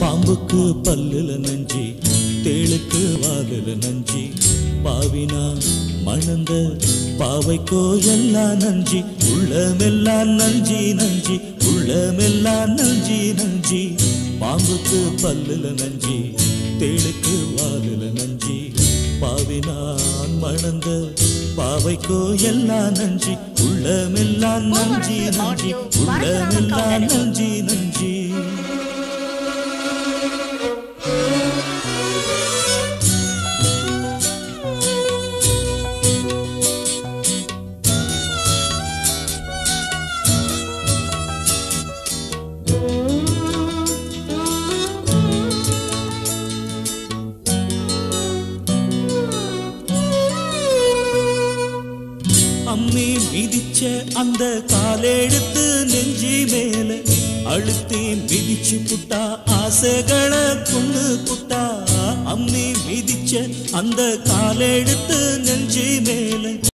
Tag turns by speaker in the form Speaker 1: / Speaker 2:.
Speaker 1: பாம்புக்கு பல்லுல நஞ்சி தேளுக்கு வாலுல நஞ்சி பாவினா மணந்த பாவைக்கோ எல்லாம் நஞ்சி உள்ளமெல்லாம் நஞ்சி நஞ்சி உள்ளமெல்லாம் நஞ்சி நஞ்சி பாம்புக்கு பல்லுல நஞ்சி தேளுக்கு வாலுல நஞ்சி பாவினான் மணந்த பாவைக்கோ எல்லாம் நஞ்சி உள்ளமெல்லாம் நஞ்சி நஞ்சி உள்ளமெல்லாம் நஞ்சி நஞ்சி அம்மி மிதிச்ச அந்த காலெடுத்து நெஞ்சி மேல அழுத்தி மிதிச்சு புட்டா ஆசைகளை கொண்டு புட்டா அம்மி மிதிச்ச அந்த காலெடுத்து நெஞ்சி மேல